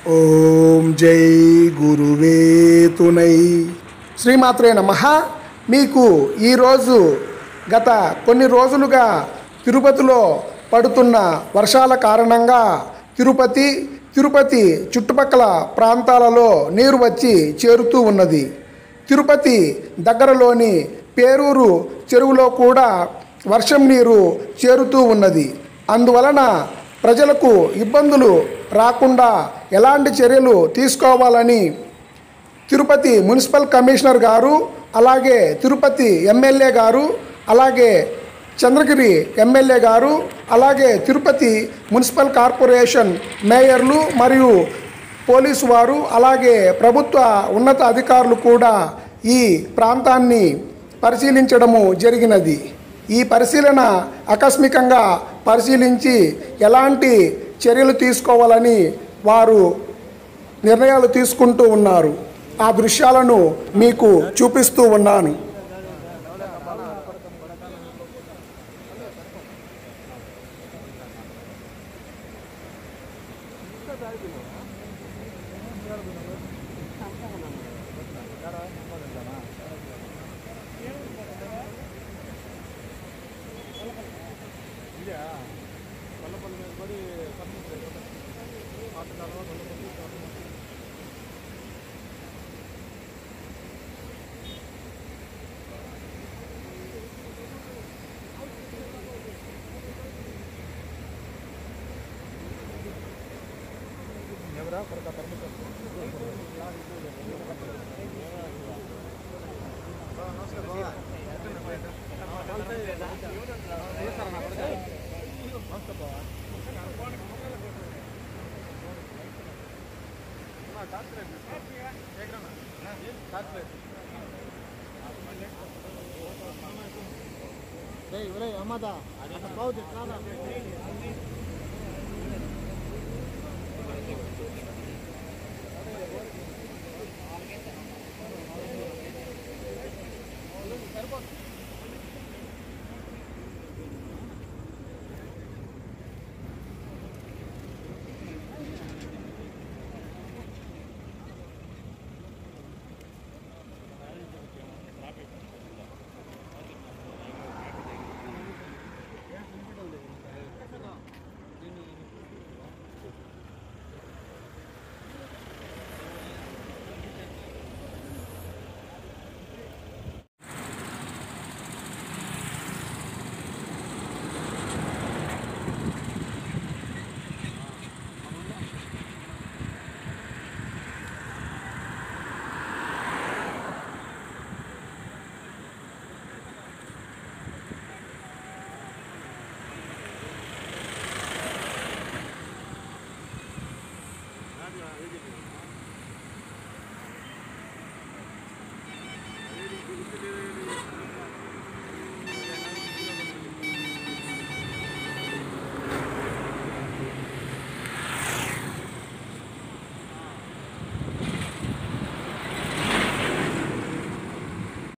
ఓం జై గురువే తునై శ్రీమాత్రే నమ మీకు ఈరోజు గత కొన్ని రోజులుగా తిరుపతిలో పడుతున్న వర్షాల కారణంగా తిరుపతి తిరుపతి చుట్టుపక్కల ప్రాంతాలలో నీరు వచ్చి చేరుతూ ఉన్నది తిరుపతి దగ్గరలోని పేరూరు చెరువులో కూడా వర్షం నీరు చేరుతూ ఉన్నది అందువలన ప్రజలకు ఇబ్బందులు రాకుండా ఎలాంటి చర్యలు తీసుకోవాలని తిరుపతి మున్సిపల్ కమిషనర్ గారు అలాగే తిరుపతి ఎమ్మెల్యే గారు అలాగే చంద్రగిరి ఎమ్మెల్యే గారు అలాగే తిరుపతి మున్సిపల్ కార్పొరేషన్ మేయర్లు మరియు పోలీసు వారు అలాగే ప్రభుత్వ ఉన్నత అధికారులు కూడా ఈ ప్రాంతాన్ని పరిశీలించడము జరిగినది ఈ పరిశీలన ఆకస్మికంగా పరిశీలించి ఎలాంటి చర్యలు తీసుకోవాలని వారు నిర్ణయాలు తీసుకుంటూ ఉన్నారు ఆ దృశ్యాలను మీకు చూపిస్తూ ఉన్నాను